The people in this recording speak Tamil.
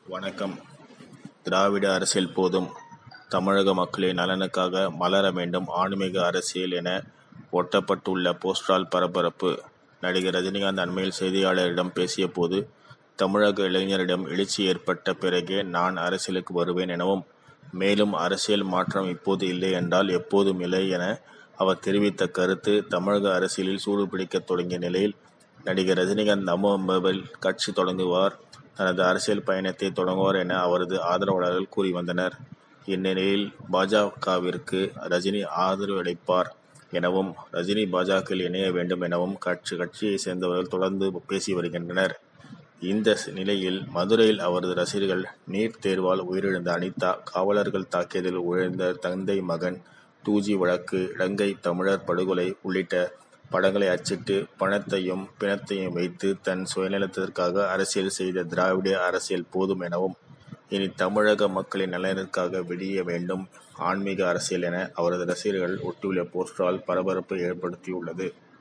வணக்கம் திராவிட அரசியல் போதும் தமிழக மக்களின் நலனுக்காக மலர வேண்டும் ஆன்மீக அரசியல் என ஒட்டப்பட்டுள்ள போஸ்டரால் பரபரப்பு நடிகர் ரஜினிகாந்த் அண்மையில் செய்தியாளரிடம் பேசியபோது தமிழக இளைஞரிடம் எழுச்சி ஏற்பட்ட பிறகே நான் அரசியலுக்கு வருவேன் எனவும் மேலும் அரசியல் மாற்றம் இப்போது இல்லை என்றால் எப்போதும் இல்லை என அவர் தெரிவித்த கருத்து தமிழக அரசியலில் சூடுபிடிக்கத் தொடங்கிய நிலையில் நடிகர் ரஜினிகாந்த் நவம்பரில் கட்சி தொடங்குவார் தனது அரசியல் பயணத்தை தொடங்குவார் என அவரது ஆதரவாளர்கள் கூறி வந்தனர் இந்நிலையில் பாஜகவிற்கு ரஜினி ஆதரவளிப்பார் எனவும் ரஜினி பாஜகவில் இணைய வேண்டும் எனவும் கட்சி கட்சியை சேர்ந்தவர்கள் தொடர்ந்து பேசி வருகின்றனர் இந்த நிலையில் மதுரையில் அவரது ரசிகர்கள் நீட் தேர்வால் உயிரிழந்த அனிதா காவலர்கள் தாக்கியதில் உழைந்த தந்தை மகன் டூஜி வழக்கு இலங்கை தமிழர் படுகொலை உள்ளிட்ட படங்களை அச்சிட்டு பணத்தையும் பிணத்தையும் வைத்து தன் சுயநலத்திற்காக அரசியல் செய்த திராவிட அரசியல் போதும் எனவும் இனி தமிழக மக்களின் நலனிற்காக விடிய வேண்டும் ஆன்மீக அரசியல் என அவரது ரசிகர்கள் ஒட்டியுள்ள போஸ்டரால் பரபரப்பை ஏற்படுத்தியுள்ளது